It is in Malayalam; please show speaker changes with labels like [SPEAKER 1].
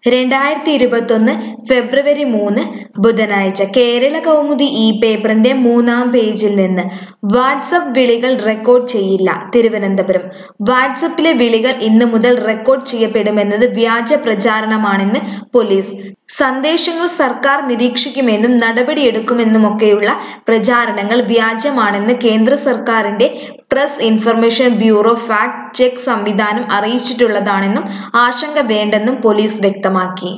[SPEAKER 1] രണ്ടായിരത്തി ഇരുപത്തൊന്ന് ഫെബ്രുവരി മൂന്ന് ബുധനാഴ്ച കേരള കൗമുദി ഈ പേപ്പറിന്റെ മൂന്നാം പേജിൽ നിന്ന് വാട്സപ്പ് വിളികൾ റെക്കോർഡ് ചെയ്യില്ല തിരുവനന്തപുരം വാട്സപ്പിലെ വിളികൾ ഇന്നു മുതൽ റെക്കോർഡ് ചെയ്യപ്പെടുമെന്നത് വ്യാജ പ്രചാരണമാണെന്ന് പോലീസ് സന്ദേശങ്ങൾ സർക്കാർ നിരീക്ഷിക്കുമെന്നും നടപടിയെടുക്കുമെന്നുമൊക്കെയുള്ള പ്രചാരണങ്ങൾ വ്യാജമാണെന്ന് കേന്ദ്ര സർക്കാരിന്റെ press information bureau fact check സംവിധാനം അറിയിച്ചിട്ടുള്ളതാണെന്നും ആശങ്ക വേണ്ടെന്നും പോലീസ് വ്യക്തമാക്കി